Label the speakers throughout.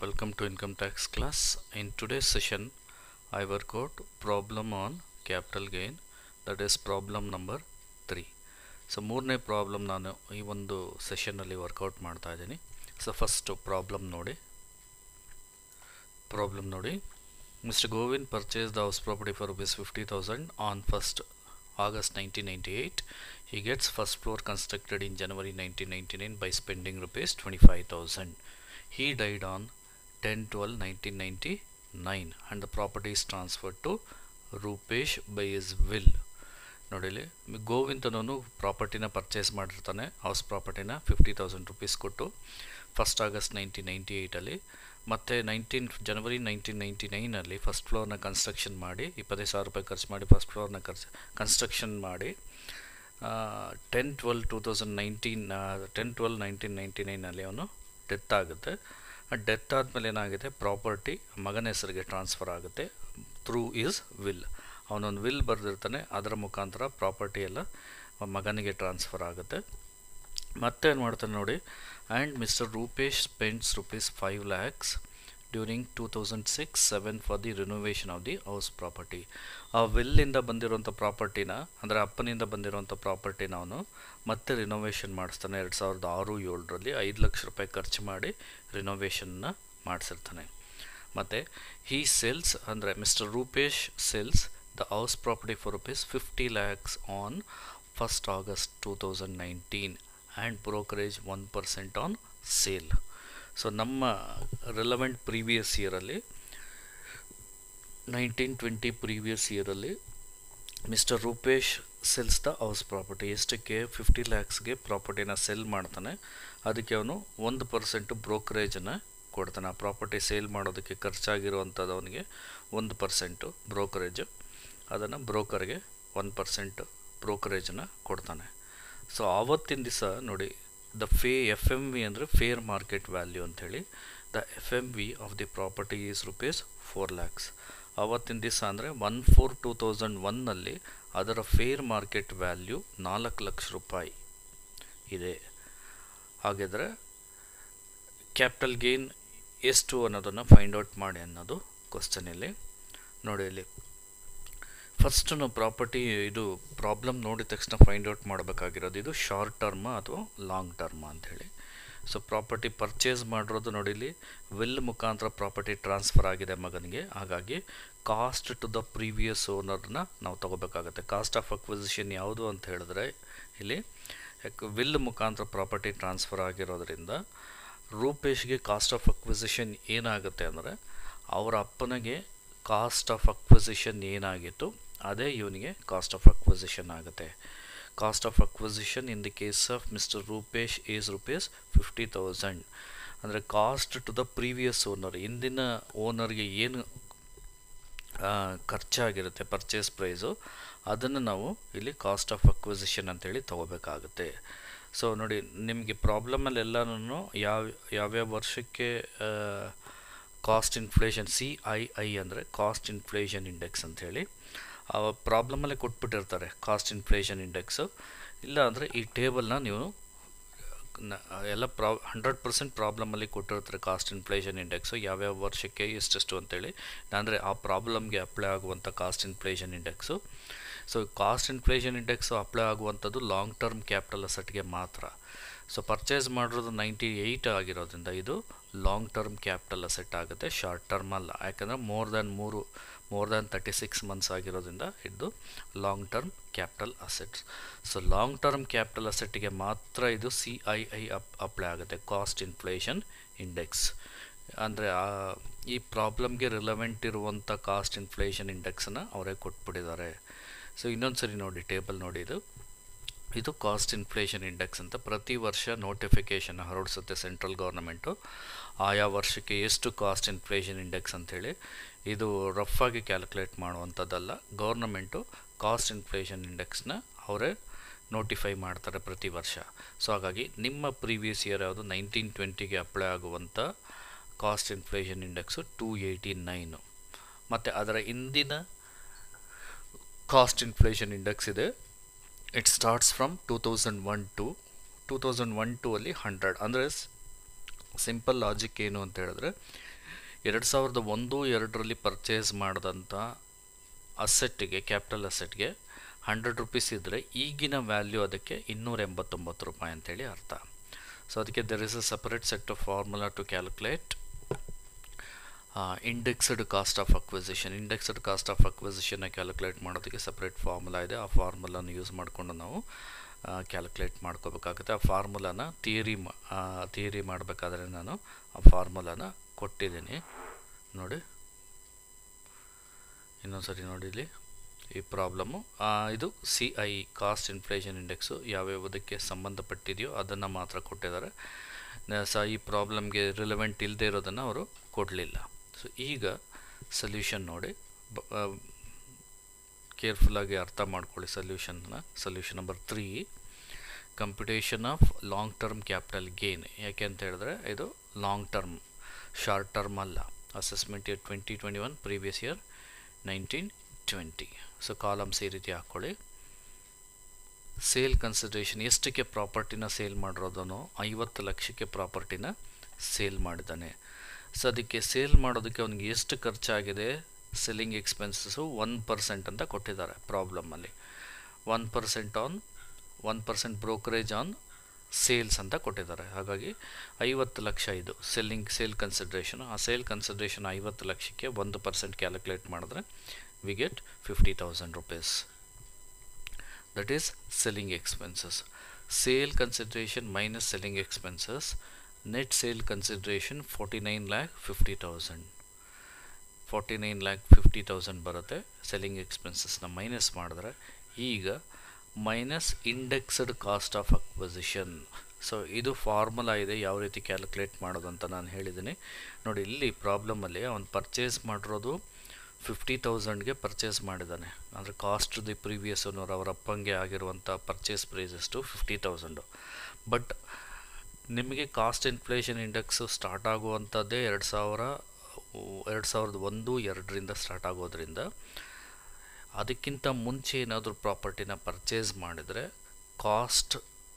Speaker 1: Welcome to income tax class. In today's session, I work out problem on capital gain that is problem number three so ಮೂರನೇ problem ನಾನು ಈ ಒಂದು ಸೆಷನ್ನಲ್ಲಿ work out ಮಾಡ್ತಾ ಇದ್ದೀನಿ so first problem ನೋಡಿ problem ನೋಡಿ mister Govind purchase the house property for rupees fifty thousand on first August 1998. He gets first floor constructed in January 1999 by spending rupees 25,000. He died on 10 12 1999 and the property is transferred to Rupesh by his will ನೋಡಿಲಿ ಗೋವಿಂದ್ ಅನ್ನೋನು ಪ್ರಾಪರ್ಟಿನ purchase ಮಾಡಿರ್ತಾನೆ house ಪ್ರಾಪರ್ಟಿನ fifty thousand rupees ಕೊಟ್ಟು first August nineteen ninety ಏಯ್ಟಲ್ಲಿ ಮತ್ತು nineteen ಜನವರಿ nineteen ninety ನೈನಲ್ಲಿ ಫಸ್ಟ್ ಫ್ಲೋರ್ನ ಕನ್ಸ್ಟ್ರಕ್ಷನ್ ಮಾಡಿ ಇಪ್ಪತ್ತೈದು ಸಾವಿರ ರೂಪಾಯಿ ಖರ್ಚು ಮಾಡಿ ಫಸ್ಟ್ ಫ್ಲೋರ್ನ ಖರ್ಚು ಕನ್ಸ್ಟ್ರಕ್ಷನ್ ಮಾಡಿ ten twelve two thousand nineteen ten twelve nineteen ninety ನೈನಲ್ಲಿ ಅವನು ಡೆತ್ ಆಗುತ್ತೆ ಡೆತ್ ಆದಮೇಲೆ ಏನಾಗುತ್ತೆ ಪ್ರಾಪರ್ಟಿ ಮಗನ ಹೆಸರಿಗೆ ಟ್ರಾನ್ಸ್ಫರ್ ಆಗುತ್ತೆ ಥ್ರೂ ಈಸ್ ವಿಲ್ ಅವನೊಂದು ವಿಲ್ ಬರೆದಿರ್ತಾನೆ ಅದರ ಮುಖಾಂತರ ಪ್ರಾಪರ್ಟಿ ಎಲ್ಲ ಮಗನಿಗೆ ಟ್ರಾನ್ಸ್ಫರ್ ಆಗುತ್ತೆ ಮತ್ತೆ ಏನು ಮಾಡ್ತಾನೆ ನೋಡಿ and mister Rupesh spends rupees five lakhs during two thousand six seven for the renovation of the house property ಆ ವಿಲ್ಲಿಂದ ಬಂದಿರುವಂಥ ಪ್ರಾಪರ್ಟಿನ ಅಂದರೆ ಅಪ್ಪನಿಂದ ಬಂದಿರುವಂಥ ಪ್ರಾಪರ್ಟಿನ ಅವನು ಮತ್ತೆ ರಿನೋವೇಷನ್ ಮಾಡಿಸ್ತಾನೆ ಎರಡು ಸಾವಿರದ ಆರು ಏಳರಲ್ಲಿ ಐದು ಲಕ್ಷ ರೂಪಾಯಿ ಖರ್ಚು ಮಾಡಿ ರಿನೋವೇಷನ್ನ ಮಾಡಿಸಿರ್ತಾನೆ ಮತ್ತು ಹೀ ಸೆಲ್ಸ್ ಅಂದರೆ mister Rupesh sells the house property for rupees fifty lakhs on first August two thousand nineteen and brokerage one percent on sale so ನಮ್ಮ ರಿಲವೆಂಟ್ ಪ್ರೀವಿಯಸ್ ಇಯರಲ್ಲಿ ನೈನ್ಟೀನ್ ಟ್ವೆಂಟಿ ಪ್ರೀವಿಯಸ್ ಇಯರಲ್ಲಿ mister Rupesh sells the house property ಎಷ್ಟಕ್ಕೆ fifty ಲ್ಯಾಕ್ಸ್ಗೆ ಪ್ರಾಪರ್ಟಿನ sell ಮಾಡ್ತಾನೆ ಅದಕ್ಕೆ ಅವನು ಒಂದು ಪರ್ಸೆಂಟು ಬ್ರೋಕರೇಜನ್ನು ಕೊಡ್ತಾನೆ ಆ ಪ್ರಾಪರ್ಟಿ ಸೇಲ್ ಮಾಡೋದಕ್ಕೆ ಖರ್ಚಾಗಿರುವಂಥದ್ದು ಅವನಿಗೆ ಒಂದು ಪರ್ಸೆಂಟು ಬ್ರೋಕರೇಜು ಅದನ್ನು ಬ್ರೋಕರ್ಗೆ ಒನ್ ಪರ್ಸೆಂಟ್ ಬ್ರೋಕರೇಜನ್ನು ಕೊಡ್ತಾನೆ ಸೊ ಆವತ್ತಿನ ದಿವಸ ನೋಡಿ the fair F M V ಅಂದರೆ ಫೇರ್ ಮಾರ್ಕೆಟ್ ವ್ಯಾಲ್ಯೂ ಅಂಥೇಳಿ the F M V of the property is rupees four lakhs ಆವತ್ತಿನ ದಿವಸ ಅಂದರೆ ಒನ್ ಫೋರ್ ಟೂ ತೌಸಂಡ್ ಒನ್ನಲ್ಲಿ ಅದರ ಫೇರ್ ಮಾರ್ಕೆಟ್ ವ್ಯಾಲ್ಯೂ ನಾಲ್ಕು ಲಕ್ಷ ರೂಪಾಯಿ ಇದೆ ಹಾಗಿದ್ರೆ ಕ್ಯಾಪಿಟಲ್ ಗೇನ್ ಎಷ್ಟು ಅನ್ನೋದನ್ನು ಫೈಂಡ್ ಔಟ್ ಮಾಡಿ ಅನ್ನೋದು ಕ್ವಶನಲ್ಲಿ ನೋಡಿ ಇಲ್ಲಿ ಫಸ್ಟ್ ನಾವು ಪ್ರಾಪರ್ಟಿ ಇದು ಪ್ರಾಬ್ಲಮ್ ನೋಡಿದ ತಕ್ಷಣ ಫೈಂಡ್ ಔಟ್ ಮಾಡಬೇಕಾಗಿರೋದು ಇದು ಶಾರ್ಟ್ ಟರ್ಮ ಅಥವಾ ಲಾಂಗ್ ಟರ್ಮ ಅಂಥೇಳಿ ಸೊ ಪ್ರಾಪರ್ಟಿ ಪರ್ಚೇಸ್ ಮಾಡಿರೋದು ನೋಡಿಲಿ ವಿಲ್ ಮುಖಾಂತರ ಪ್ರಾಪರ್ಟಿ ಟ್ರಾನ್ಸ್ಫರ್ ಆಗಿದೆ ಮಗನಿಗೆ ಹಾಗಾಗಿ ಕಾಸ್ಟ್ ಟು ದ ಪ್ರೀವಿಯಸ್ ಓನರ್ನ ನಾವು ತೊಗೋಬೇಕಾಗತ್ತೆ ಕಾಸ್ಟ್ ಆಫ್ ಅಕ್ವಿಸಿಷನ್ ಯಾವುದು ಅಂತ ಹೇಳಿದ್ರೆ ಇಲ್ಲಿ ವಿಲ್ ಮುಖಾಂತರ ಪ್ರಾಪರ್ಟಿ ಟ್ರಾನ್ಸ್ಫರ್ ಆಗಿರೋದ್ರಿಂದ ರೂಪೇಶ್ಗೆ ಕಾಸ್ಟ್ ಆಫ್ ಅಕ್ವಿಸಿಷನ್ ಏನಾಗುತ್ತೆ ಅಂದರೆ ಅವರ ಅಪ್ಪನಿಗೆ ಕಾಸ್ಟ್ ಆಫ್ ಅಕ್ವಿಸಿಷನ್ ಏನಾಗಿತ್ತು ಅದೇ ಇವನಿಗೆ ಕಾಸ್ಟ್ ಆಫ್ ಅಕ್ವಿಸಿಷನ್ ಆಗುತ್ತೆ cost of acquisition in the case of mister Rupesh is rupees fifty thousand ಅಂದರೆ cost to the previous owner ಇಂದಿನ ಓನರ್ಗೆ ಏನು ಖರ್ಚಾಗಿರುತ್ತೆ ಪರ್ಚೇಸ್ ಪ್ರೈಸು ಅದನ್ನು ನಾವು ಇಲ್ಲಿ ಕಾಸ್ಟ್ ಆಫ್ ಅಕ್ವಿಸಿಷನ್ ಅಂತೇಳಿ ತೊಗೋಬೇಕಾಗುತ್ತೆ ಸೊ ನೋಡಿ ನಿಮಗೆ ಪ್ರಾಬ್ಲಮಲ್ಲಿ ಎಲ್ಲನೂ ಯಾವ ಯಾವ್ಯಾವ ವರ್ಷಕ್ಕೆ cost inflation C I I ಅಂದರೆ ಕಾಸ್ಟ್ ಇನ್ಫ್ಲೇಷನ್ ಇಂಡೆಕ್ಸ್ ಅಂಥೇಳಿ ಆ ಪ್ರಾಬ್ಲಮಲ್ಲೇ ಕೊಟ್ಬಿಟ್ಟಿರ್ತಾರೆ ಕಾಸ್ಟ್ ಇನ್ಫ್ಲೇಷನ್ ಇಂಡೆಕ್ಸು ಇಲ್ಲ ಅಂದರೆ ಈ ಟೇಬಲ್ನ ನೀವು ಎಲ್ಲ ಪ್ರಾ ಹಂಡ್ರೆಡ್ ಪರ್ಸೆಂಟ್ ಪ್ರಾಬ್ಲಮಲ್ಲಿ ಕೊಟ್ಟಿರ್ತಾರೆ ಕಾಸ್ಟ್ ಇನ್ಫ್ಲೇಷನ್ ಇಂಡೆಕ್ಸು ಯಾವ್ಯಾವ ವರ್ಷಕ್ಕೆ ಎಷ್ಟೆಷ್ಟು ಅಂತೇಳಿ ಅಂದರೆ ಆ ಪ್ರಾಬ್ಲಮ್ಗೆ ಅಪ್ಲೈ ಆಗುವಂಥ cost inflation index so cost inflation index apply ಆಗುವಂಥದ್ದು ಲಾಂಗ್ ಟರ್ಮ್ ಕ್ಯಾಪಿಟಲ್ ಅಸೆಟ್ಗೆ ಮಾತ್ರ ಸೊ ಪರ್ಚೇಸ್ ಮಾಡಿರೋದು ನೈಂಟಿ ಏಯ್ಟ್ ಆಗಿರೋದ್ರಿಂದ ಇದು ಲಾಂಗ್ ಟರ್ಮ್ ಕ್ಯಾಪಿಟಲ್ ಅಸೆಟ್ ಆಗುತ್ತೆ ಶಾರ್ಟ್ ಟರ್ಮ್ ಅಲ್ಲ ಯಾಕಂದರೆ ಮೋರ್ ದ್ಯಾನ್ ಮೂರು more than thirty six months ಆಗಿರೋದ್ರಿಂದ ಇದು long term capital assets so long term capital ಅಸೆಟ್ಗೆ ಮಾತ್ರ ಇದು ಸಿ ಐ ಐ ಅಪ್ ಅಪ್ಲೈ ಆಗುತ್ತೆ ಕಾಸ್ಟ್ ಇನ್ಫ್ಲೇಷನ್ ಇಂಡೆಕ್ಸ್ ಅಂದರೆ ಈ ಪ್ರಾಬ್ಲಮ್ಗೆ ರಿಲವೆಂಟ್ ಇರುವಂಥ ಕಾಸ್ಟ್ ಇನ್ಫ್ಲೇಷನ್ ಇಂಡೆಕ್ಸನ್ನು ಅವರೇ ಕೊಟ್ಬಿಟ್ಟಿದ್ದಾರೆ ಸೊ ಇನ್ನೊಂದು ಸರಿ ನೋಡಿ ಟೇಬಲ್ ನೋಡಿ ಇದು ಇದು ಕಾಸ್ಟ್ ಇನ್ಫ್ಲೇಷನ್ ಇಂಡೆಕ್ಸ್ ಅಂತ ಪ್ರತಿ ವರ್ಷ ನೋಟಿಫಿಕೇಷನ್ ಹೊರಡಿಸುತ್ತೆ ಸೆಂಟ್ರಲ್ ಗೌರ್ಮೆಂಟು ಆಯಾ ವರ್ಷಕ್ಕೆ ಎಷ್ಟು ಕಾಸ್ಟ್ ಇನ್ಫ್ಲೇಷನ್ ಇಂಡೆಕ್ಸ್ ಅಂಥೇಳಿ ಇದು ರಫ್ ಆಗಿ ಕ್ಯಾಲ್ಕುಲೇಟ್ ಮಾಡುವಂಥದ್ದಲ್ಲ ಗೌರ್ನಮೆಂಟು ಕಾಸ್ಟ್ ಇನ್ಫ್ಲೇಷನ್ ಇಂಡೆಕ್ಸ್ನ ಅವರೇ ನೋಟಿಫೈ ಮಾಡ್ತಾರೆ ಪ್ರತಿ ವರ್ಷ ಸೊ ಹಾಗಾಗಿ ನಿಮ್ಮ ಪ್ರೀವಿಯಸ್ ಇಯರ್ ಯಾವುದು ನೈನ್ಟೀನ್ ಟ್ವೆಂಟಿಗೆ ಅಪ್ಲೈ ಆಗುವಂಥ cost inflation index two eighty nine ಮತ್ತು ಅದರ ಇಂದಿನ ಕಾಸ್ಟ್ ಇನ್ಫ್ಲೇಷನ್ ಇಂಡೆಕ್ಸ್ ಇದೆ it starts from two thousand one to two thousand one two ಅಲ್ಲಿ ಹಂಡ್ರೆಡ್ ಅಂದರೆ ಸಿಂಪಲ್ ಲಾಜಿಕ್ ಏನು ಅಂತ ಹೇಳಿದ್ರೆ ಎರಡು ಸಾವಿರದ ಒಂದು ಎರಡರಲ್ಲಿ ಪರ್ಚೇಸ್ ಮಾಡಿದಂಥ ಅಸೆಟ್ಟಿಗೆ ಕ್ಯಾಪಿಟಲ್ ಅಸೆಟ್ಗೆ ಹಂಡ್ರೆಡ್ ರುಪೀಸ್ ಇದ್ದರೆ ಈಗಿನ ವ್ಯಾಲ್ಯೂ ಅದಕ್ಕೆ ಇನ್ನೂರ ಎಂಬತ್ತೊಂಬತ್ತು ರೂಪಾಯಿ ಅಂತೇಳಿ ಅರ್ಥ ಸೊ ಅದಕ್ಕೆ there is a separate set of formula to calculate indexed cost of acquisition indexed cost of ಅಕ್ವಿಸಿಷನ್ನ ಕ್ಯಾಲ್ಕುಲೇಟ್ ಮಾಡೋದಕ್ಕೆ ಸಪ್ರೇಟ್ ಫಾರ್ಮುಲಾ ಇದೆ ಆ ಫಾರ್ಮುಲಾನ ಯೂಸ್ ಮಾಡಿಕೊಂಡು ನಾವು ಕ್ಯಾಲ್ಕುಲೇಟ್ ಮಾಡ್ಕೋಬೇಕಾಗುತ್ತೆ ಆ ಫಾರ್ಮುಲಾನ ಥಿಯರಿ ಥಿಯರಿ ಮಾಡಬೇಕಾದ್ರೆ ನಾನು ಆ ಫಾರ್ಮುಲಾನ ಕೊಟ್ಟಿದ್ದೀನಿ ನೋಡಿ ಇನ್ನೊಂದ್ಸರಿ ನೋಡಿ ಇಲ್ಲಿ ಈ ಪ್ರಾಬ್ಲಮ್ಮು ಇದು C I cost inflation index ಯಾವ್ಯಾವುದಕ್ಕೆ ಸಂಬಂಧಪಟ್ಟಿದೆಯೋ ಅದನ್ನು ಮಾತ್ರ ಕೊಟ್ಟಿದ್ದಾರೆ ಸ ಈ ಪ್ರಾಬ್ಲಮ್ಗೆ ರಿಲೆವೆಂಟ್ ಇಲ್ಲದೆ ಇರೋದನ್ನು ಅವರು ಕೊಡಲಿಲ್ಲ ಸೊ ಈಗ ಸೊಲ್ಯೂಷನ್ ನೋಡಿ ಕೇರ್ಫುಲ್ಲಾಗಿ ಅರ್ಥ ಮಾಡ್ಕೊಳ್ಳಿ ಸೊಲ್ಯೂಷನ್ನ solution number three computation of long term capital gain ಯಾಕೆ ಅಂತ ಹೇಳಿದ್ರೆ ಇದು ಲಾಂಗ್ ಟರ್ಮ್ ಶಾರ್ಟ್ ಟರ್ಮ್ ಅಲ್ಲ assessment year twenty twenty one previous year nineteen twenty so columns ಈ ರೀತಿ ಹಾಕ್ಕೊಳ್ಳಿ ಸೇಲ್ ಕನ್ಸಿಡರೇಷನ್ ಎಷ್ಟಕ್ಕೆ ಪ್ರಾಪರ್ಟಿನ ಸೇಲ್ ಮಾಡಿರೋದನೋ ಐವತ್ತು ಲಕ್ಷಕ್ಕೆ ಪ್ರಾಪರ್ಟಿನ ಸೇಲ್ ಮಾಡಿದ್ದಾನೆ ಸೊ ಅದಕ್ಕೆ ಸೇಲ್ ಮಾಡೋದಕ್ಕೆ ಅವನಿಗೆ ಎಷ್ಟು ಖರ್ಚಾಗಿದೆ ಸೆಲ್ಲಿಂಗ್ ಎಕ್ಸ್ಪೆನ್ಸಸ್ಸು ಒನ್ ಪರ್ಸೆಂಟ್ ಅಂತ ಕೊಟ್ಟಿದ್ದಾರೆ ಪ್ರಾಬ್ಲಮಲ್ಲಿ one percent on one percent brokerage on sales ಅಂತ ಕೊಟ್ಟಿದ್ದಾರೆ ಹಾಗಾಗಿ ಐವತ್ತು ಲಕ್ಷ ಇದು ಸೆಲ್ಲಿಂಗ್ ಸೇಲ್ ಕನ್ಸಿಡ್ರೇಷನ್ ಆ ಸೇಲ್ ಕನ್ಸಿಡ್ರೇಷನ್ ಐವತ್ತು ಲಕ್ಷಕ್ಕೆ ಒಂದು ಪರ್ಸೆಂಟ್ ಕ್ಯಾಲ್ಕುಲೇಟ್ ಮಾಡಿದ್ರೆ we get fifty thousand rupees that is selling expenses sale consideration minus selling expenses net sale consideration forty nine lakh fifty thousand forty nine lakh fifty thousand ಬರುತ್ತೆ ಸೆಲ್ಲಿಂಗ್ ಎಕ್ಸ್ಪೆನ್ಸಸ್ನ minus ಮಾಡಿದ್ರೆ ಈಗ minus indexed cost of acquisition so ಇದು formula ಇದೆ ಯಾವ ರೀತಿ calculate ಮಾಡೋದು ಅಂತ ನಾನು ಹೇಳಿದ್ದೀನಿ ನೋಡಿ ಇಲ್ಲಿ ಪ್ರಾಬ್ಲಮಲ್ಲಿ ಅವನು ಪರ್ಚೇಸ್ ಮಾಡಿರೋದು ಫಿಫ್ಟಿ ತೌಸಂಡ್ಗೆ ಪರ್ಚೇಸ್ ಮಾಡಿದ್ದಾನೆ ಅಂದರೆ ಕಾಸ್ಟ್ ದಿ ಪ್ರೀವಿಯಸ್ ಓನರ್ ಅವರ ಅಪ್ಪಂಗೆ ಆಗಿರುವಂಥ ಪರ್ಚೇಸ್ ಪ್ರೈಸ್ ಎಷ್ಟು ಫಿಫ್ಟಿ ತೌಸಂಡು ಬಟ್ ನಿಮಗೆ ಕಾಸ್ಟ್ ಇನ್ಫ್ಲೇಷನ್ ಇಂಡೆಕ್ಸು ಸ್ಟಾರ್ಟ್ ಆಗುವಂಥದ್ದೇ ಎರಡು ಸಾವಿರ ಎರಡು ಸಾವಿರದ ಒಂದು ಎರಡರಿಂದ ಸ್ಟಾರ್ಟ್ ಆಗೋದ್ರಿಂದ ಅದಕ್ಕಿಂತ ಮುಂಚೆ ಏನಾದರೂ ಪ್ರಾಪರ್ಟಿನ ಪರ್ಚೇಸ್ ಮಾಡಿದರೆ cost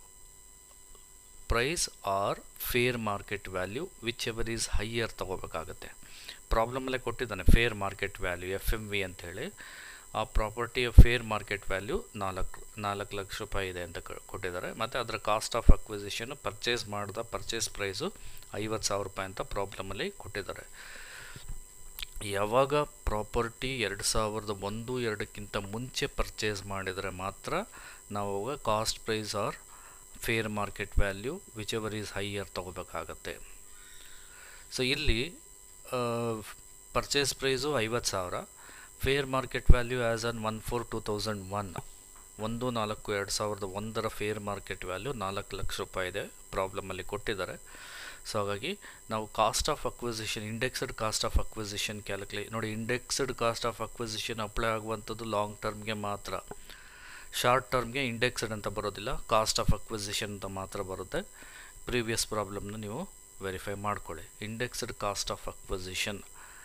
Speaker 1: price or fair market value whichever is higher ತೊಗೋಬೇಕಾಗತ್ತೆ ಪ್ರಾಬ್ಲಮಲ್ಲೇ ಕೊಟ್ಟಿದ್ದಾನೆ fair market value F M V ಅಂಥೇಳಿ ಆ ಪ್ರಾಪರ್ಟಿಯ ಫೇರ್ ಮಾರ್ಕೆಟ್ ವ್ಯಾಲ್ಯೂ ನಾಲ್ಕು ನಾಲ್ಕು ಲಕ್ಷ ರೂಪಾಯಿ ಇದೆ ಅಂತ ಕೊಟ್ಟಿದ್ದಾರೆ ಮತ್ತು ಅದರ ಕಾಸ್ಟ್ ಆಫ್ ಅಕ್ವಿಸಿಷನ್ ಪರ್ಚೇಸ್ ಮಾಡಿದ ಪರ್ಚೇಸ್ ಪ್ರೈಸು ಐವತ್ತು ಸಾವಿರ ರೂಪಾಯಿ ಅಂತ ಪ್ರಾಬ್ಲಮಲ್ಲಿ ಕೊಟ್ಟಿದ್ದಾರೆ ಯಾವಾಗ ಪ್ರಾಪರ್ಟಿ ಎರಡು ಸಾವಿರದ ಒಂದು ಎರಡಕ್ಕಿಂತ ಮುಂಚೆ ಪರ್ಚೇಸ್ ಮಾಡಿದರೆ ಮಾತ್ರ ನಾವು ಅವಾಗ cost price or fair market value whichever is higher ತೊಗೋಬೇಕಾಗತ್ತೆ ಸೊ ಇಲ್ಲಿ ಪರ್ಚೇಸ್ ಪ್ರೈಸು ಐವತ್ತು ಸಾವಿರ fair market value as on one four two thousand one ಒಂದು ನಾಲ್ಕು ಎರಡು ಸಾವಿರದ ಒಂದರ ಫೇರ್ ಮಾರ್ಕೆಟ್ ವ್ಯಾಲ್ಯೂ ನಾಲ್ಕು ಲಕ್ಷ ರೂಪಾಯಿ ಇದೆ ಪ್ರಾಬ್ಲಮಲ್ಲಿ ಕೊಟ್ಟಿದ್ದಾರೆ ಸೊ ಹಾಗಾಗಿ ನಾವು cost of acquisition indexed cost of acquisition calculate ನೋಡಿ indexed cost of acquisition apply ಆಗುವಂಥದ್ದು ಲಾಂಗ್ ಟರ್ಮ್ಗೆ ಮಾತ್ರ ಶಾರ್ಟ್ ಟರ್ಮ್ಗೆ ಇಂಡೆಕ್ಸ್ಡ್ ಅಂತ ಬರೋದಿಲ್ಲ ಕಾಸ್ಟ್ ಆಫ್ ಅಕ್ವಿಸಿಷನ್ ಅಂತ ಮಾತ್ರ ಬರುತ್ತೆ ಪ್ರೀವಿಯಸ್ ಪ್ರಾಬ್ಲಮ್ನ ನೀವು ವೆರಿಫೈ ಮಾಡ್ಕೊಳ್ಳಿ indexed cost of acquisition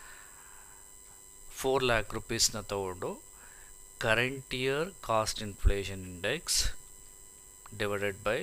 Speaker 1: four lakh ರುಪೀಸ್ನ ತಗೊಂಡು current year cost inflation index divided by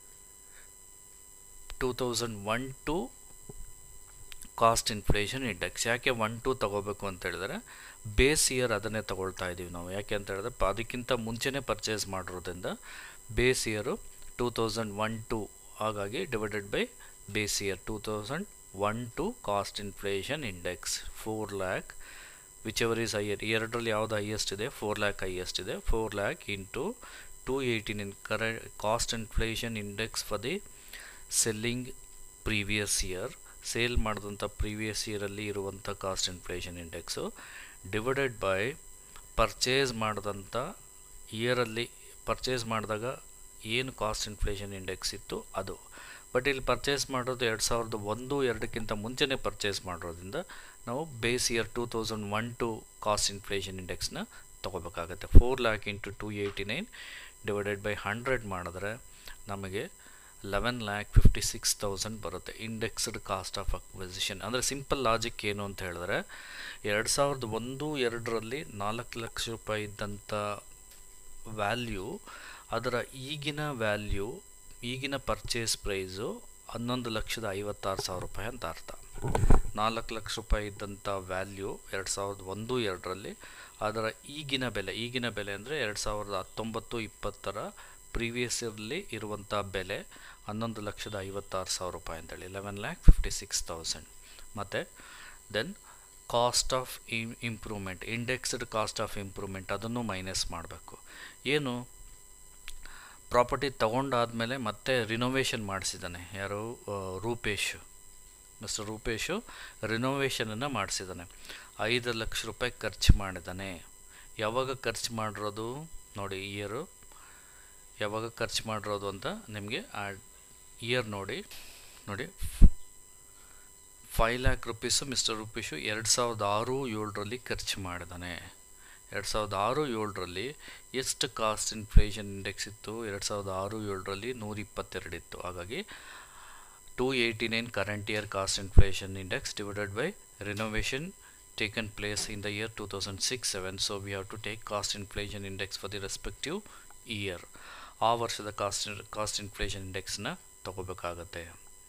Speaker 1: two thousand one two cost inflation index ಯಾಕೆ ಒನ್ ಟು ತಗೋಬೇಕು ಅಂತ ಹೇಳಿದ್ರೆ ಬೇಸ್ ಇಯರ್ ಅದನ್ನೇ ತಗೊಳ್ತಾ ಇದ್ದೀವಿ ನಾವು ಯಾಕೆ ಅಂತ ಹೇಳಿದ್ರೆ ಪ ಅದಕ್ಕಿಂತ ಮುಂಚೆನೇ ಪರ್ಚೇಸ್ ಮಾಡಿರೋದ್ರಿಂದ base year two thousand one two ಹಾಗಾಗಿ divided by base year two thousand one two cost inflation index four lakh whichever is higher ಎರಡರಲ್ಲಿ ಯಾವುದು ಹೈಯೆಸ್ಟ್ ಇದೆ ಫೋರ್ ಲ್ಯಾಕ್ ಹೈಯೆಸ್ಟ್ ಇದೆ four lakh into two eighteen in current cost inflation index for the selling previous year sale ಮಾಡಿದಂಥ previous ಇಯರಲ್ಲಿ ಇರುವಂಥ cost inflation index divided by purchase ಮಾಡಿದಂಥ ಇಯರಲ್ಲಿ purchase ಮಾಡಿದಾಗ ಏನು ಕಾಸ್ಟ್ ಇನ್ಫ್ಲೇಷನ್ ಇಂಡೆಕ್ಸ್ ಇತ್ತು ಅದು ಬಟ್ ಇಲ್ಲಿ ಪರ್ಚೇಸ್ ಮಾಡೋದು ಎರಡು ಸಾವಿರದ ಒಂದು ಎರಡಕ್ಕಿಂತ ಮುಂಚೆನೇ ಪರ್ಚೇಸ್ ಮಾಡೋದ್ರಿಂದ ನಾವು base year two thousand one two cost inflation ಇಂಡೆಕ್ಸ್ನ ತೊಗೋಬೇಕಾಗತ್ತೆ four lakh into two eighty nine divided by hundred ಮಾಡಿದ್ರೆ ನಮಗೆ eleven lakh fifty six thousand ಬರುತ್ತೆ ಇಂಡೆಕ್ಸ್ಡ್ ಕಾಸ್ಟ್ ಆಫ್ ಅಕ್ವಿಸಿಷನ್ ಅಂದರೆ ಸಿಂಪಲ್ ಲಾಜಿಕ್ ಏನು ಅಂತ ಹೇಳಿದ್ರೆ ಎರಡು ಸಾವಿರದ ಒಂದು ಎರಡರಲ್ಲಿ ನಾಲ್ಕು ಲಕ್ಷ ರೂಪಾಯಿ ಇದ್ದಂಥ ವ್ಯಾಲ್ಯೂ ಅದರ ಈಗಿನ ವ್ಯಾಲ್ಯೂ ಈಗಿನ ಪರ್ಚೇಸ್ ಪ್ರೈಸು ಹನ್ನೊಂದು ಲಕ್ಷದ ಐವತ್ತಾರು ಸಾವಿರ ರೂಪಾಯಿ ಅಂತ ಅರ್ಥ ನಾಲ್ಕು ಲಕ್ಷ ರೂಪಾಯಿ ಇದ್ದಂಥ ವ್ಯಾಲ್ಯೂ ಎರಡು ಸಾವಿರದ ಒಂದು ಎರಡರಲ್ಲಿ ಅದರ ಈಗಿನ ಬೆಲೆ ಈಗಿನ ಬೆಲೆ ಅಂದರೆ ಎರಡು ಸಾವಿರದ ಹತ್ತೊಂಬತ್ತು ಇಪ್ಪತ್ತರ ಪ್ರೀವಿಯಸ್ ಇಯರ್ಲಿ ಇರುವಂಥ ಬೆಲೆ ಹನ್ನೊಂದು ಲಕ್ಷದ ಐವತ್ತಾರು ಸಾವಿರ ರೂಪಾಯಿ ಅಂತೇಳಿ eleven lakh fifty six thousand ಮತ್ತು ದೆನ್ ಕಾಸ್ಟ್ ಆಫ್ ಇಮ್ improvement indexed cost of improvement ಅದನ್ನು ಮೈನಸ್ ಮಾಡಬೇಕು ಏನು ಪ್ರಾಪರ್ಟಿ ತೊಗೊಂಡಾದಮೇಲೆ ಮತ್ತೆ ರಿನೋವೇಷನ್ ಮಾಡಿಸಿದ್ದಾನೆ ಯಾರು ರೂಪೇಶ್ ಮಿಸ್ಟರ್ ರೂಪೇಶು ರಿನೋವೇಷನನ್ನು ಮಾಡಿಸಿದ್ದಾನೆ ಐದು ಲಕ್ಷ ರೂಪಾಯಿ ಖರ್ಚು ಮಾಡಿದ್ದಾನೆ ಯಾವಾಗ ಖರ್ಚು ಮಾಡಿರೋದು ನೋಡಿ ಇಯರು ಯಾವಾಗ ಖರ್ಚು ಮಾಡಿರೋದು ಅಂತ ನಿಮಗೆ ಆ ಇಯರ್ ನೋಡಿ ನೋಡಿ five lakh rupees mister rupees ಎರಡು ಸಾವಿರದ ಆರು ಏಳರಲ್ಲಿ ಖರ್ಚು ಮಾಡಿದ್ದಾನೆ ಎರಡು ಸಾವಿರದ ಆರು ಏಳರಲ್ಲಿ ಎಷ್ಟು ಕಾಸ್ಟ್ ಇನ್ಫ್ಲೇಷನ್ ಇಂಡೆಕ್ಸ್ ಇತ್ತು ಎರಡು ಸಾವಿರದ ಆರು ಏಳರಲ್ಲಿ ನೂರ ಇಪ್ಪತ್ತೆರಡು ಇತ್ತು ಹಾಗಾಗಿ two eighty nine current year cost inflation index divided by renovation taken place in the year two thousand six seven so we have to take cost inflation index for the respective year ಆ ವರ್ಷದ cost cost inflation ಇಂಡೆಕ್ಸ್ನ ತಗೋಬೇಕಾಗತ್ತೆ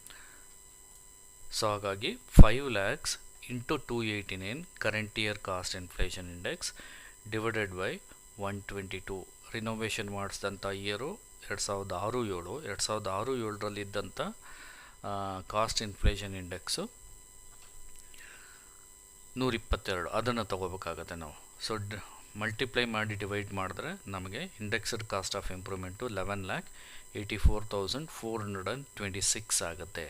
Speaker 1: so ಹಾಗಾಗಿ five lakhs into two eighty nine current year cost inflation index divided by one twenty two renovation ಮಾಡಿಸಿದಂಥ year ಎರಡು ಸಾವಿರದ ಆರು ಏಳು ಎರಡು ಸಾವಿರದ ಆರು ಏಳರಲ್ಲಿ ಇದ್ದಂಥ ಕಾಸ್ಟ್ ಇನ್ಫ್ಲೇಷನ್ ಇಂಡೆಕ್ಸು ನೂರಿಪ್ಪತ್ತೆರಡು ಅದನ್ನು ತಗೋಬೇಕಾಗತ್ತೆ ನಾವು ಸೊ ಡ್ ಮಲ್ಟಿಪ್ಲೈ ಮಾಡಿ ಡಿವೈಡ್ ಮಾಡಿದ್ರೆ ನಮಗೆ indexed cost of improvement eleven lakh eighty four thousand four hundred and twenty six ಆಗುತ್ತೆ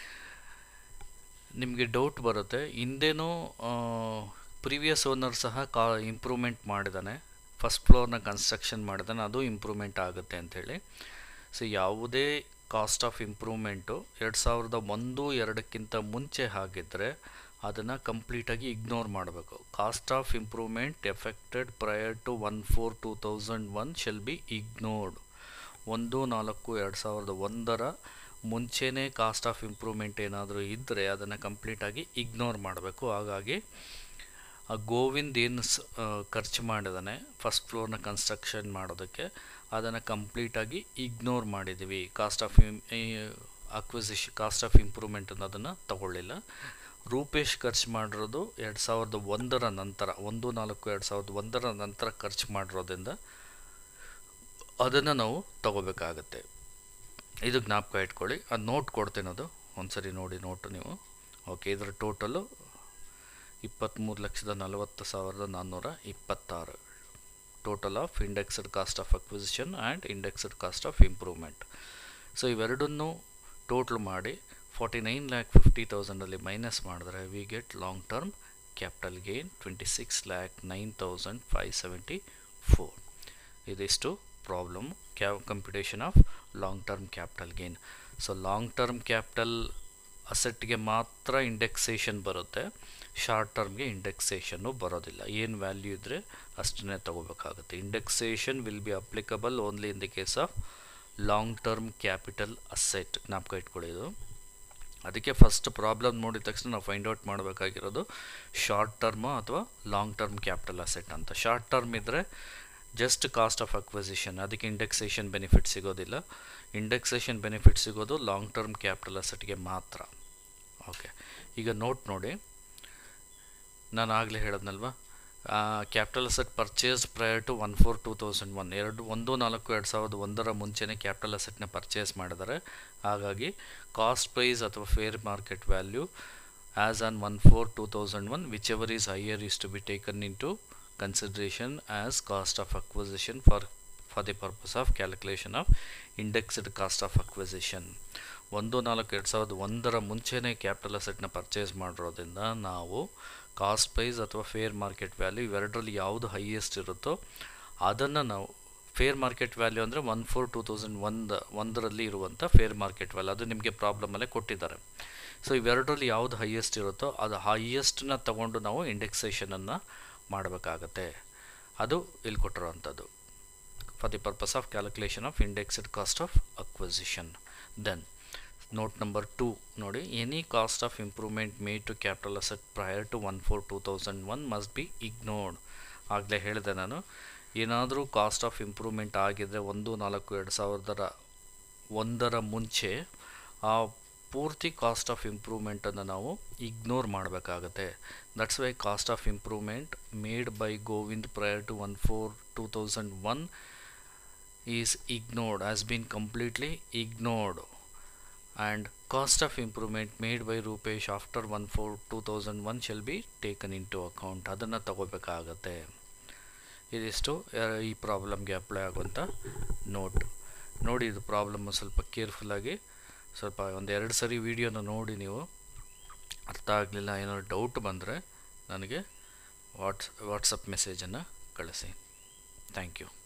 Speaker 1: ನಿಮಗೆ ಡೌಟ್ ಬರುತ್ತೆ ಹಿಂದೆನೂ ಪ್ರೀವಿಯಸ್ ಓನರ್ ಸಹ ಕಾ ಇಂಪ್ರೂವ್ಮೆಂಟ್ ಮಾಡಿದ್ದಾನೆ ಫಸ್ಟ್ ಫ್ಲೋರ್ನ ಕನ್ಸ್ಟ್ರಕ್ಷನ್ ಮಾಡಿದ್ದಾನೆ ಅದು ಇಂಪ್ರೂವ್ಮೆಂಟ್ ಆಗುತ್ತೆ ಅಂಥೇಳಿ ಸೊ ಯಾವುದೇ ಕಾಸ್ಟ್ ಆಫ್ ಇಂಪ್ರೂವ್ಮೆಂಟು ಎರಡು ಸಾವಿರದ ಒಂದು ಎರಡಕ್ಕಿಂತ ಮುಂಚೆ ಆಗಿದ್ದರೆ ಅದನ್ನು ಕಂಪ್ಲೀಟಾಗಿ ಇಗ್ನೋರ್ ಮಾಡಬೇಕು cost of improvement effected prior to one four two thousand one shall be ignored ಒಂದು ನಾಲ್ಕು ಎರಡು ಸಾವಿರದ ಒಂದರ ಮುಂಚೆನೇ ಕಾಸ್ಟ್ ಆಫ್ ಇಂಪ್ರೂವ್ಮೆಂಟ್ ಏನಾದರೂ ಇದ್ದರೆ ಅದನ್ನು ಕಂಪ್ಲೀಟಾಗಿ ಇಗ್ನೋರ್ ಮಾಡಬೇಕು ಹಾಗಾಗಿ ಆ ಗೋವಿಂದ್ ಏನು ಸ್ ಖರ್ಚು ಮಾಡಿದಾನೆ ಫಸ್ಟ್ ಫ್ಲೋರ್ನ ಕನ್ಸ್ಟ್ರಕ್ಷನ್ ಮಾಡೋದಕ್ಕೆ ಅದನ್ನು ಕಂಪ್ಲೀಟಾಗಿ ಇಗ್ನೋರ್ ಮಾಡಿದ್ದೀವಿ cost of acquisition cost of improvement ಅನ್ನೋದನ್ನು ತಗೊಳ್ಳಿಲ್ಲ ರೂಪೇಶ್ ಖರ್ಚು ಮಾಡಿರೋದು ಎರಡು ಸಾವಿರದ ಒಂದರ ನಂತರ ಒಂದು ನಾಲ್ಕು ಎರಡು ಸಾವಿರದ ಒಂದರ ನಂತರ ಖರ್ಚು ಮಾಡಿರೋದ್ರಿಂದ ಅದನ್ನು ನಾವು ತಗೋಬೇಕಾಗತ್ತೆ ಇದು ಜ್ಞಾಪಕ ಇಟ್ಕೊಳ್ಳಿ ಅದು ನೋಟ್ ಕೊಡ್ತೇನೆ ಅದು ಒಂದ್ಸರಿ ನೋಡಿ ನೋಟು ನೀವು ಓಕೆ ಇದರ ಟೋಟಲು ಇಪ್ಪತ್ತ್ಮೂರು ಲಕ್ಷದ ನಲವತ್ತು ಸಾವಿರದ ನಾನ್ನೂರ ಇಪ್ಪತ್ತಾರು total of indexed cost of acquisition and indexed cost of improvement so ಇವೆರಡನ್ನೂ ಟೋಟ್ಲ್ ಮಾಡಿ ಫಾರ್ಟಿ ನೈನ್ ಲ್ಯಾಕ್ ಫಿಫ್ಟಿ ತೌಸಂಡಲ್ಲಿ ಮೈನಸ್ ಮಾಡಿದ್ರೆ we get long term capital gain twenty six lakh nine thousand five seventy four ಇದಿಷ್ಟು ಪ್ರಾಬ್ಲಮ್ ಕ್ಯಾ computation of long term capital gain so long term capital ಅಸೆಟ್ಗೆ ಮಾತ್ರ indexation ಬರುತ್ತೆ short ಟರ್ಮ್ಗೆ ಇಂಡೆಕ್ಸೇಷನ್ನು ಬರೋದಿಲ್ಲ ಏನು ವ್ಯಾಲ್ಯೂ ಇದ್ದರೆ ಅಷ್ಟನ್ನೇ ತಗೋಬೇಕಾಗುತ್ತೆ indexation will be applicable only in the case of long term capital asset ಜ್ಞಾಪಕ ಇಟ್ಕೊಳ್ಳೋದು ಅದಕ್ಕೆ ಫಸ್ಟ್ ಪ್ರಾಬ್ಲಮ್ ನೋಡಿದ ತಕ್ಷಣ ನಾವು ಫೈಂಡ್ ಔಟ್ ಮಾಡಬೇಕಾಗಿರೋದು ಶಾರ್ಟ್ ಟರ್ಮು ಅಥವಾ ಲಾಂಗ್ ಟರ್ಮ್ ಕ್ಯಾಪಿಟಲ್ ಅಸೆಟ್ ಅಂತ ಶಾರ್ಟ್ ಟರ್ಮ್ ಇದ್ದರೆ ಜಸ್ಟ್ ಕಾಸ್ಟ್ ಆಫ್ ಅಕ್ವಿಸಿಷನ್ ಅದಕ್ಕೆ ಇಂಡೆಕ್ಸೇಷನ್ ಬೆನಿಫಿಟ್ ಸಿಗೋದಿಲ್ಲ ಇಂಡೆಕ್ಸೇಷನ್ ಬೆನಿಫಿಟ್ ಸಿಗೋದು ಲಾಂಗ್ ಟರ್ಮ್ ಕ್ಯಾಪಿಟಲ್ ಅಸೆಟ್ಗೆ ಮಾತ್ರ ಓಕೆ ಈಗ ನೋಟ್ ನೋಡಿ ನಾನು ಆಗಲೇ ಹೇಳದ್ನಲ್ವ capital asset purchase prior to one four two thousand one ಎರಡು ಒಂದು ನಾಲ್ಕು ಎರಡು ಸಾವಿರದ ಒಂದರ ಮುಂಚೆನೇ ಕ್ಯಾಪಿಟಲ್ ಅಸೆಟ್ನ ಪರ್ಚೇಸ್ ಮಾಡಿದ್ದಾರೆ ಹಾಗಾಗಿ ಕಾಸ್ಟ್ ಪ್ರೈಸ್ ಅಥವಾ fair market value as on one four two thousand one whichever is higher is to be taken into consideration as cost of acquisition for for the purpose of calculation of indexed cost of acquisition ಒಂದು ನಾಲ್ಕು ಎರಡು ಸಾವಿರದ ಒಂದರ ಮುಂಚೆನೇ capital ಅಸೆಟ್ನ purchase ಮಾಡಿರೋದ್ರಿಂದ ನಾವು cost price ಅಥವಾ fair market value ಇವೆರಡರಲ್ಲಿ ಯಾವುದು ಹೈಯೆಸ್ಟ್ ಇರುತ್ತೋ ಅದನ್ನು ನಾವು ಫೇರ್ ಮಾರ್ಕೆಟ್ ವ್ಯಾಲ್ಯೂ ಅಂದರೆ ಒನ್ ಫೋರ್ ಟೂ ತೌಸಂಡ್ ಒಂದು ಒಂದರಲ್ಲಿ ಇರುವಂಥ ಫೇರ್ ಮಾರ್ಕೆಟ್ ವ್ಯಾಲ್ಯೂ ಅದು ನಿಮಗೆ ಪ್ರಾಬ್ಲಮಲ್ಲೇ ಕೊಟ್ಟಿದ್ದಾರೆ ಸೊ ಇವೆರಡರಲ್ಲಿ ಯಾವುದು ಹೈಯೆಸ್ಟ್ ಇರುತ್ತೋ ಅದು ಹೈಯೆಸ್ಟನ್ನ ತಗೊಂಡು ನಾವು ಇಂಡೆಕ್ಸೇಷನನ್ನು ಮಾಡಬೇಕಾಗತ್ತೆ ಅದು ಇಲ್ಲಿ ಕೊಟ್ಟಿರೋವಂಥದ್ದು for the purpose of calculation of indexed cost of acquisition then note number two ನೋಡಿ any cost of improvement made to capital asset prior to one four two thousand one must be ignored ಆಗಲೇ ಹೇಳಿದೆ ನಾನು ಏನಾದರೂ cost of improvement ಆಗಿದ್ದರೆ ಒಂದು ನಾಲ್ಕು ಎರಡು ಸಾವಿರದ ಒಂದರ ಮುಂಚೆ ಆ ಪೂರ್ತಿ ಕಾಸ್ಟ್ ಆಫ್ ಇಂಪ್ರೂವ್ಮೆಂಟನ್ನು ನಾವು ಇಗ್ನೋರ್ ಮಾಡಬೇಕಾಗತ್ತೆ that's why cost of improvement made by Govind prior to one four two thousand one is ignored has been completely ignored and cost of improvement made by Rupesh after one four two thousand one shall be taken into account ಅದನ್ನು ತಗೋಬೇಕಾಗತ್ತೆ ಇದಿಷ್ಟು ಈ ಪ್ರಾಬ್ಲಮ್ಗೆ apply ಆಗುವಂಥ note ನೋಡಿ ಇದು problem ಸ್ವಲ್ಪ ಕೇರ್ಫುಲ್ಲಾಗಿ ಸ್ವಲ್ಪ ಒಂದು ಎರಡು ಸರಿ ವೀಡಿಯೋನ ನೋಡಿ ನೀವು ಅರ್ಥ ಆಗಲಿಲ್ಲ ಏನಾದ್ರು ಡೌಟ್ ಬಂದರೆ ನನಗೆ ವಾಟ್ಸ್ ವಾಟ್ಸಪ್ ಮೆಸೇಜನ್ನು ಕಳಿಸಿ ಥ್ಯಾಂಕ್ ಯು